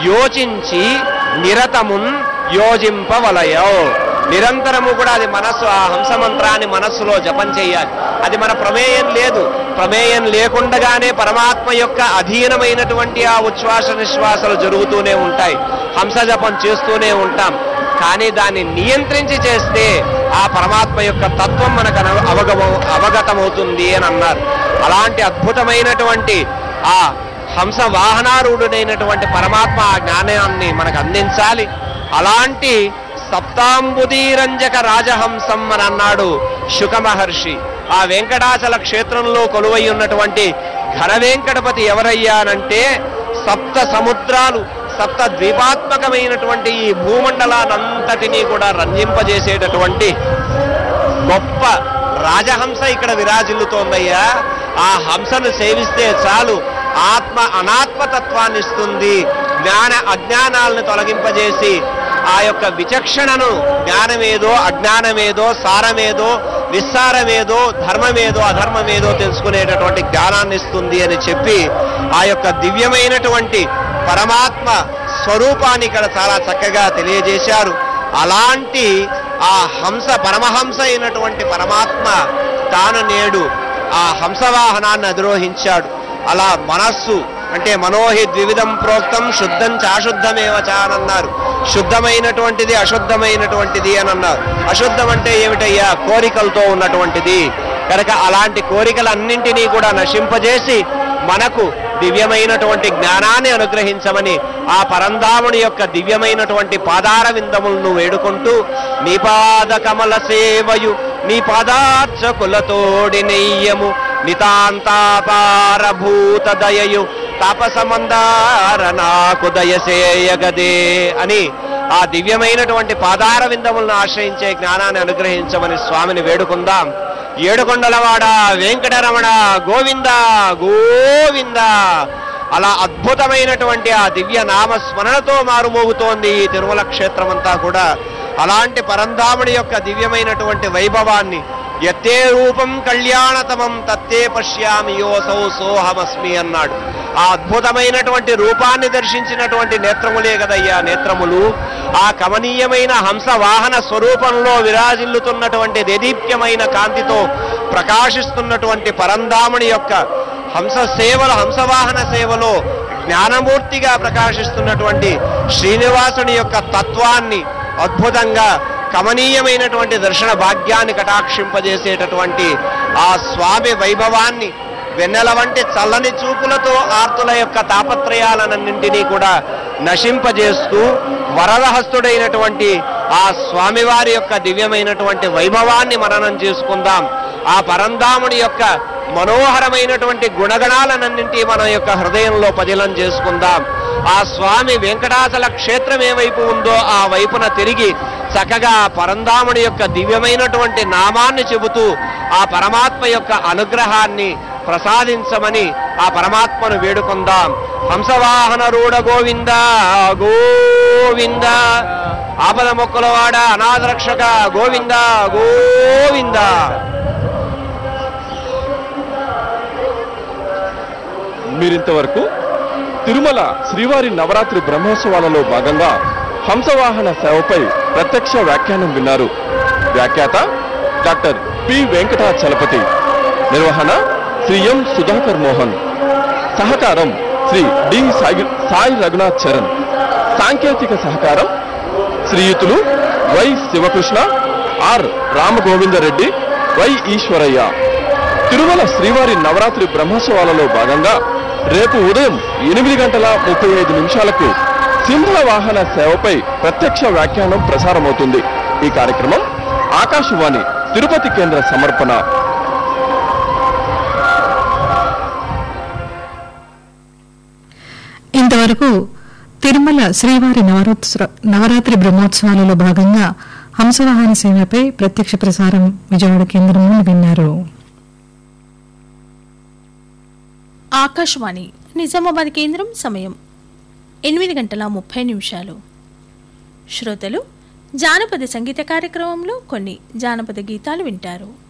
యోచించి నిరతమున్ యోజింపవలయో నిరంతరము కూడా అది మనస్సు ఆ హంస మంత్రాన్ని మనస్సులో జపం చేయాలి అది మన ప్రమేయం లేదు ప్రమేయం లేకుండగానే పరమాత్మ యొక్క అధీనమైనటువంటి ఆ ఉచ్ఛ్వాస నిశ్వాసాలు జరుగుతూనే ఉంటాయి హంస జపం చేస్తూనే ఉంటాం కానీ దాన్ని నియంత్రించి చేస్తే ఆ పరమాత్మ యొక్క తత్వం మనకు అన- అవగమ అవగతమవుతుంది అని అన్నారు అలాంటి అద్భుతమైనటువంటి ఆ హంస వాహనారూఢుడైనటువంటి పరమాత్మ ఆ జ్ఞానాన్ని మనకు అందించాలి అలాంటి సప్తాంబుదీరంజక రాజహంసం అని అన్నాడు శుక మహర్షి ఆ వెంకటాచల క్షేత్రంలో కొలువై ఉన్నటువంటి ఘన వెంకటపతి ఎవరయ్యానంటే సప్త సముద్రాలు సప్త ద్వీపాత్మకమైనటువంటి ఈ భూమండలానంతటినీ కూడా రంజింపజేసేటటువంటి గొప్ప రాజహంస ఇక్కడ విరాజిల్లుతోందయ్యా ఆ హంసను సేవిస్తే చాలు ఆత్మ అనాత్మతత్వాన్ని ఇస్తుంది జ్ఞాన అజ్ఞానాలను తొలగింపజేసి ఆ యొక్క విచక్షణను జ్ఞానమేదో అజ్ఞానమేదో సారమేదో విస్తారమేదో ధర్మమేదో అధర్మమేదో తెలుసుకునేటటువంటి జ్ఞానాన్ని ఇస్తుంది అని చెప్పి ఆ యొక్క దివ్యమైనటువంటి పరమాత్మ స్వరూపాన్ని ఇక్కడ చాలా చక్కగా తెలియజేశారు అలాంటి ఆ హంస పరమహంస అయినటువంటి పరమాత్మ తాను నేడు ఆ హంసవాహనాన్ని అధిరోహించాడు అలా మనస్సు అంటే మనోహి ద్వివిధం ప్రోక్తం శుద్ధం చాశుద్ధమేవ చ అని అన్నారు శుద్ధమైనటువంటిది అశుద్ధమైనటువంటిది అని అన్నారు అశుద్ధం అంటే ఏమిటయ్యా కోరికలతో ఉన్నటువంటిది కనుక అలాంటి కోరికలన్నింటినీ కూడా నశింపజేసి మనకు దివ్యమైనటువంటి జ్ఞానాన్ని అనుగ్రహించమని ఆ పరంధాముని యొక్క దివ్యమైనటువంటి పాదార విందములను వేడుకుంటూ నీ పాద కమల సేవయు నీ పాదార్చకులతోడి నెయ్యము నితాంతాపారభూత దయయు తాపసమందార నాకు దయసేయగదే అని ఆ దివ్యమైనటువంటి పాదార విందములను ఆశ్రయించే జ్ఞానాన్ని అనుగ్రహించమని స్వామిని వేడుకుందాం ఏడుకొండలవాడ వెంకటరమణ గోవింద గోవింద అలా అద్భుతమైనటువంటి ఆ దివ్య నామ స్మరణతో మారుమోగుతోంది ఈ తిరుమల క్షేత్రం అంతా కూడా అలాంటి పరంధాముడి యొక్క దివ్యమైనటువంటి వైభవాన్ని ఎత్తే రూపం కళ్యాణతమం తత్తే పశ్యామి యోసౌ సోహమస్మి అన్నాడు ఆ అద్భుతమైనటువంటి రూపాన్ని దర్శించినటువంటి నేత్రములే కదయ్యా నేత్రములు ఆ కమనీయమైన హంస వాహన స్వరూపంలో విరాజిల్లుతున్నటువంటి దేదీప్యమైన కాంతితో ప్రకాశిస్తున్నటువంటి పరంధాముని యొక్క హంస సేవలు హంసవాహన సేవలో జ్ఞానమూర్తిగా ప్రకాశిస్తున్నటువంటి శ్రీనివాసుని యొక్క తత్వాన్ని అద్భుతంగా కమనీయమైనటువంటి దర్శన భాగ్యాన్ని కటాక్షింపజేసేటటువంటి ఆ స్వామి వైభవాన్ని వెన్నెల వంటి చల్లని చూపులతో ఆర్తుల యొక్క తాపత్రయాలన్నింటినీ కూడా నశింపజేస్తూ వరదహస్తుడైనటువంటి ఆ స్వామివారి యొక్క దివ్యమైనటువంటి వైభవాన్ని మననం చేసుకుందాం ఆ పరంధాముడి యొక్క మనోహరమైనటువంటి గుణగణాలనన్నింటి మన యొక్క హృదయంలో పదిలం చేసుకుందాం ఆ స్వామి వెంకటాచల క్షేత్రం ఏ వైపు ఉందో ఆ వైపున తిరిగి చక్కగా ఆ పరంధాముడి యొక్క దివ్యమైనటువంటి నామాన్ని చెబుతూ ఆ పరమాత్మ యొక్క అనుగ్రహాన్ని ప్రసాదించమని ఆ పరమాత్మను వేడుకుందాం హంసవాహన రూఢ గోవింద గోవింద ఆపద మొక్కలవాడ అనాథ రక్షక గోవింద గోవింద మీరింతవరకు తిరుమల శ్రీవారి నవరాత్రి బ్రహ్మోత్సవాలలో భాగంగా హంసవాహన సేవపై ప్రత్యక్ష వ్యాఖ్యానం విన్నారు వ్యాఖ్యాత డాక్టర్ పి వెంకటాచలపతి నిర్వహణ శ్రీ ఎం సుధాకర్ మోహన్ సహకారం శ్రీ డి సాయి సాయి రఘునాథ్ చరణ్ సాంకేతిక సహకారం శ్రీయుతులు Y Shivakrishna R Ramagovindareddy Y Eswaraiah Tirumala శ్రీవారి నవరాత్రి బ్రహ్మోత్సవాలలో భాగంగా రేపు ఉదయం ఎనిమిది గంటల ముప్పై ఐదు నిమిషాలకు సింహ వాహన సేవపై ప్రత్యక్ష వ్యాఖ్యానం ప్రసారమవుతుంది ఈ కార్యక్రమం ఆకాశవాణి తిరుపతి కేంద్ర సమర్పణ ఇంతవరకు తిరుమల శ్రీవారి నవరోత్సవ నవరాత్రి బ్రహ్మోత్సవాలలో భాగంగా హంసవాహన సేవపై ప్రత్యక్ష ప్రసారం విజయవాడ కేంద్రం నుండి విన్నారు ఆకాశవాణి నిజామాబాద్ కేంద్రం సమయం ఎనిమిది గంటల ముప్పై నిమిషాలు శ్రోతలు జానపద సంగీత కార్యక్రమంలో కొన్ని జానపద గీతాలు వింటారు